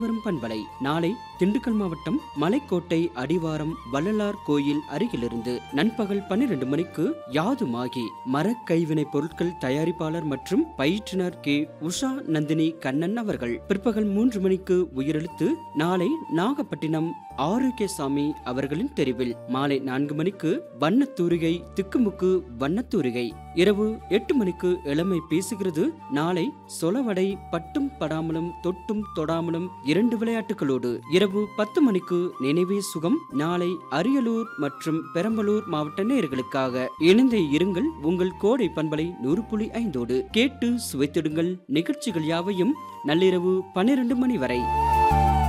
வரும் பண்பலை நாளை திண்டுக்கல் மாவட்டம் மலைக்கோட்டை அடிவாரம் வள்ளலார் கோயில் அருகிலிருந்து நண்பகல் பன்னிரண்டு மணிக்கு யாதுமாகி மர கைவினை பொருட்கள் தயாரிப்பாளர் மற்றும் பயிற்றுனர் கே உஷா நந்தினி கண்ணன் அவர்கள் பிற்பகல் மூன்று மணிக்கு உயிரெழுத்து நாளை நாகப்பட்டினம் ஆரோக்கியசாமி அவர்களின் தெரிவில் மாலை நான்கு மணிக்கு வண்ணத்தூரிகை திக்குமுக்கு வண்ணத்தூரிகை இரவு எட்டு மணிக்கு இளமை பேசுகிறது நாளை சொலவடை பட்டும் படாமலும் தொட்டும் தொடாமலும் இரண்டு விளையாட்டுகளோடு இரவு பத்து மணிக்கு நினைவே சுகம் நாளை அரியலூர் மற்றும் பெரம்பலூர் மாவட்ட நேயர்களுக்காக இணைந்தே இருங்கள் உங்கள் கோடை பண்பலை நூறு புள்ளி ஐந்தோடு கேட்டு சுவைத்திடுங்கள் நிகழ்ச்சிகள் யாவையும் நள்ளிரவு பன்னிரண்டு மணி வரை